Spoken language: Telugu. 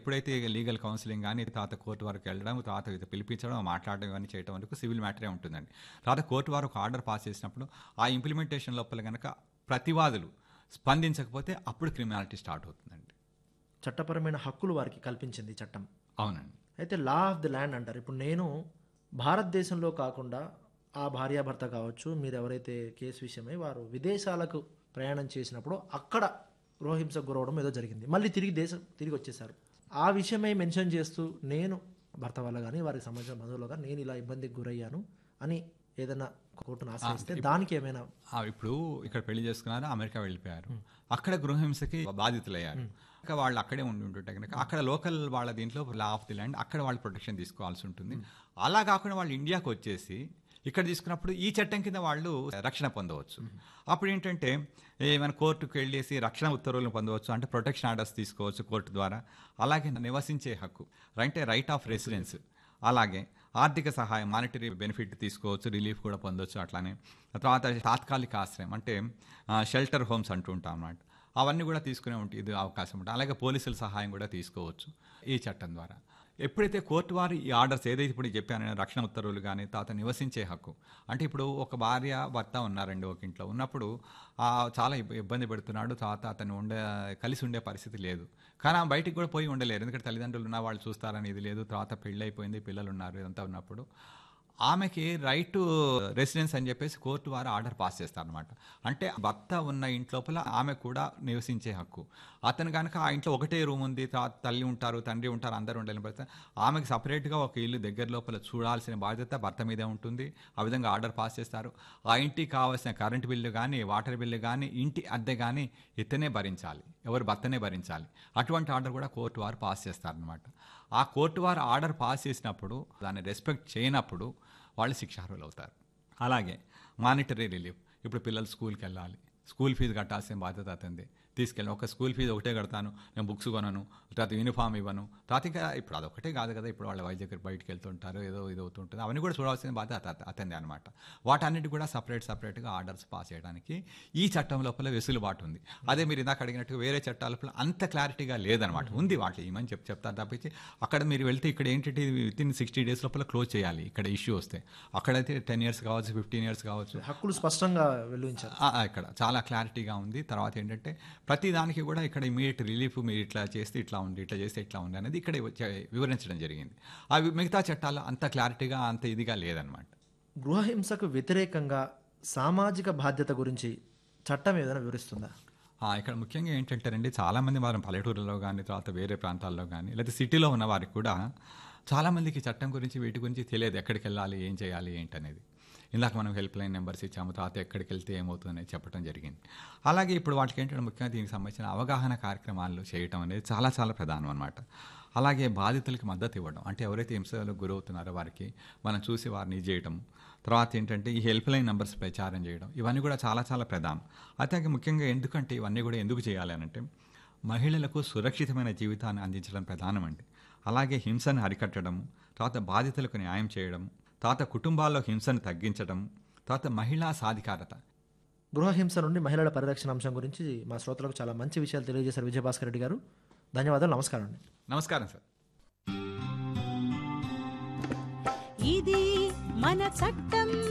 ఎప్పుడైతే లీగల్ కౌన్సిలింగ్ కానీ తర్వాత కోర్టు వరకు వెళ్ళడం తర్వాత ఇది పిలిపించడం మాట్లాడడం ఇవన్నీ చేయడం వరకు సివిల్ మ్యాటరే ఉంటుందండి తర్వాత కోర్టు వారు ఒక ఆర్డర్ పాస్ చేసినప్పుడు ఆ ఇంప్లిమెంటేషన్ లోపల కనుక ప్రతివాదులు స్పందించకపోతే అప్పుడు క్రిమినాలిటీ స్టార్ట్ అవుతుందండి చట్టపరమైన హక్కులు వారికి కల్పించింది ఈ చట్టం అవునండి అయితే లా ఆఫ్ ది ల్యాండ్ అంటారు ఇప్పుడు నేను భారతదేశంలో కాకుండా ఆ భార్యాభర్త కావచ్చు మీరు ఎవరైతే కేసు విషయమై వారు విదేశాలకు ప్రయాణం చేసినప్పుడు అక్కడ గృహహింసకు గురవడం ఏదో జరిగింది మళ్ళీ తిరిగి దేశం తిరిగి వచ్చేసారు ఆ విషయమై మెన్షన్ చేస్తూ నేను భర్త వల్ల కానీ వారికి సంబంధించిన బంధువులు కానీ నేను ఇలా ఇబ్బందికి గురయ్యాను అని ఏదైనా కోర్టును ఆశ్రయిస్తే దానికి ఏమైనా ఆ, ఇప్పుడు ఇక్కడ పెళ్లి చేసుకున్నారు అమెరికా వెళ్ళిపోయారు అక్కడ గృహహింసకి బాధితులయ్యారు ఇంకా వాళ్ళు అక్కడే ఉండి ఉంటుంటే కనుక అక్కడ లోకల్ వాళ్ళ దీంట్లో లా ఆఫ్ ది ల్యాండ్ అక్కడ వాళ్ళు ప్రొటెక్షన్ తీసుకోవాల్సి ఉంటుంది అలా కాకుండా వాళ్ళు ఇండియాకి వచ్చేసి ఇక్కడ తీసుకున్నప్పుడు ఈ చట్టం కింద వాళ్ళు రక్షణ పొందవచ్చు అప్పుడు ఏంటంటే ఏమైనా కోర్టుకు వెళ్ళేసి రక్షణ ఉత్తర్వులను పొందవచ్చు అంటే ప్రొటెక్షన్ ఆర్డర్స్ తీసుకోవచ్చు కోర్టు ద్వారా అలాగే నివసించే హక్కు అంటే రైట్ ఆఫ్ రెసిడెన్స్ అలాగే ఆర్థిక సహాయం మానిటరీ బెనిఫిట్ తీసుకోవచ్చు రిలీఫ్ కూడా పొందొచ్చు అట్లానే తర్వాత తాత్కాలిక ఆశ్రయం అంటే షెల్టర్ హోమ్స్ అంటూ ఉంటాం అన్నమాట అవన్నీ కూడా తీసుకునే ఉంటుంది ఇది అవకాశం ఉంటుంది అలాగే పోలీసుల సహాయం కూడా తీసుకోవచ్చు ఈ చట్టం ద్వారా ఎప్పుడైతే కోర్టు వారు ఈ ఆర్డర్స్ ఏదైతే ఇప్పుడు చెప్పాను నేను, రక్షణ ఉత్తర్వులు కానీ తర్వాత నివసించే హక్కు అంటే ఇప్పుడు ఒక భార్య భర్త ఉన్నారండి ఒక ఇంట్లో ఉన్నప్పుడు ఆ, చాలా ఇబ్బ- ఇబ్బంది పెడుతున్నాడు తర్వాత అతను ఉండే కలిసి ఉండే పరిస్థితి లేదు కానీ ఆమె బయటికి కూడా పోయి ఉండలేరు ఎందుకంటే తల్లిదండ్రులు ఉన్న వాళ్ళు చూస్తారని ఇది లేదు తర్వాత పెళ్ళి అయిపోయింది పిల్లలు ఉన్నారు ఇదంతా ఉన్నప్పుడు ఆమెకి రైట్ టు రెసిడెన్స్ అని చెప్పేసి కోర్టు వారు ఆర్డర్ పాస్ చేస్తారనమాట అంటే భర్త ఉన్న ఇంట్లోపల ఆమె కూడా నివసించే హక్కు అతను కనుక ఆ ఇంట్లో ఒకటే రూమ్ ఉంది తర్వాత తల్లి ఉంటారు తండ్రి ఉంటారు అందరూ ఉండాలని పడితే ఆమెకి సపరేట్గా ఒక ఇల్లు దగ్గర లోపల చూడాల్సిన బాధ్యత భర్త మీదే ఉంటుంది ఆ విధంగా ఆర్డర్ పాస్ చేస్తారు ఆ ఇంటికి కావాల్సిన కరెంట్ బిల్లు కానీ వాటర్ బిల్లు కానీ ఇంటి అద్దె కానీ ఇతనే భరించాలి ఎవరు భర్తనే భరించాలి అటువంటి ఆర్డర్ కూడా కోర్టు వారు పాస్ చేస్తారనమాట ఆ కోర్టు వారు ఆర్డర్ పాస్ చేసినప్పుడు దాన్ని రెస్పెక్ట్ చేయనప్పుడు వాళ్ళు శిక్షార్హులు అవుతారు అలాగే మానిటరీ రిలీఫ్ ఇప్పుడు పిల్లలు స్కూల్కి వెళ్ళాలి స్కూల్ ఫీజు కట్టాల్సిన బాధ్యత అతంది తీసుకెళ్ళి ఒక స్కూల్ ఫీజు ఒకటే కడతాను నేను బుక్స్ కొనను తర్వాత యూనిఫామ్ ఇవ్వను తర్వాత ఇంకా ఇప్పుడు అదొకటే కాదు కదా ఇప్పుడు వాళ్ళ వైద్య దగ్గర బయటకు వెళ్తుంటారు ఏదో ఇది అవుతుంటుంది అవన్నీ కూడా చూడాల్సిన బాధ్యత అత- అతంది అనమాట వాటన్నిటి కూడా సపరేట్ సపరేట్గా ఆర్డర్స్ పాస్ చేయడానికి ఈ చట్టం లోపల వెసులుబాటు ఉంది అదే మీరు ఇందాక అడిగినట్టు వేరే చట్టాల లోపల అంత క్లారిటీగా లేదనమాట ఉంది వాటి ఏమని చెప్ చెప్తారు తప్పించి అక్కడ మీరు వెళ్తే ఇక్కడ ఏంటంటే విత్ ఇన్ సిక్స్టీ డేస్ లోపల క్లోజ్ చేయాలి ఇక్కడ ఇష్యూ వస్తే అక్కడైతే టెన్ ఇయర్స్ కావచ్చు ఫిఫ్టీన్ ఇయర్స్ కావచ్చు హక్కులు స్పష్టంగా వెలువించారు ఆ, ఆ, ఇక్కడ చాలా క్లారిటీగా ఉంది తర్వాత ఏంటంటే ప్రతి దానికి కూడా ఇక్కడ ఇమీడియట్ రిలీఫ్ మీరు ఇట్లా చేస్తే ఇట్లా ఉంది ఇట్లా చేస్తే ఇట్లా ఉంది అనేది ఇక్కడ వచ్చే- వివరించడం జరిగింది అవి మిగతా చట్టాలు అంత క్లారిటీగా అంత ఇదిగా లేదనమాట గృహహింసకు వ్యతిరేకంగా సామాజిక బాధ్యత గురించి చట్టం ఏదైనా వివరిస్తుందా ఆ, ఇక్కడ ముఖ్యంగా ఏంటంటేనండి చాలామంది వారు పల్లెటూరులో కానీ తర్వాత వేరే ప్రాంతాల్లో కానీ లేదా సిటీలో ఉన్న వారికి కూడా చాలామందికి చట్టం గురించి వీటి గురించి తెలియదు ఎక్కడికి వెళ్ళాలి ఏం చేయాలి ఏంటనేది ఇందాక మనం హెల్ప్ లైన్ నెంబర్స్ ఇచ్చాము తర్వాత ఎక్కడికి వెళ్తే ఏమవుతుంది చెప్పడం జరిగింది అలాగే ఇప్పుడు వాటికి ఏంటంటే ముఖ్యంగా దీనికి సంబంధించిన అవగాహన కార్యక్రమాలు చేయటం అనేది చాలా చాలా ప్రధానం అనమాట అలాగే బాధితులకి మద్దతు ఇవ్వడం అంటే ఎవరైతే హింసలకు గురవుతున్నారో వారికి మనం చూసి వారిని ఇది చేయటం తర్వాత ఏంటంటే ఈ హెల్ప్ లైన్ నెంబర్స్ ప్రచారం చేయడం ఇవన్నీ కూడా చాలా చాలా ప్రధానం అయితే ముఖ్యంగా ఎందుకంటే ఇవన్నీ కూడా ఎందుకు చేయాలి అని అంటే మహిళలకు సురక్షితమైన జీవితాన్ని అందించడం ప్రధానమండి అలాగే హింసను అరికట్టడం తర్వాత బాధితులకు న్యాయం చేయడం తర్వాత కుటుంబాల్లో హింసను తగ్గించడం తర్వాత మహిళా సాధికారత గృహహింస నుండి మహిళల పరిరక్షణ అంశం గురించి మా శ్రోతలకు చాలా మంచి విషయాలు తెలియజేశారు విజయభాస్కర్ రెడ్డి గారు ధన్యవాదాలు నమస్కారం అండి నమస్కారం సార్ ఇది మన చట్టం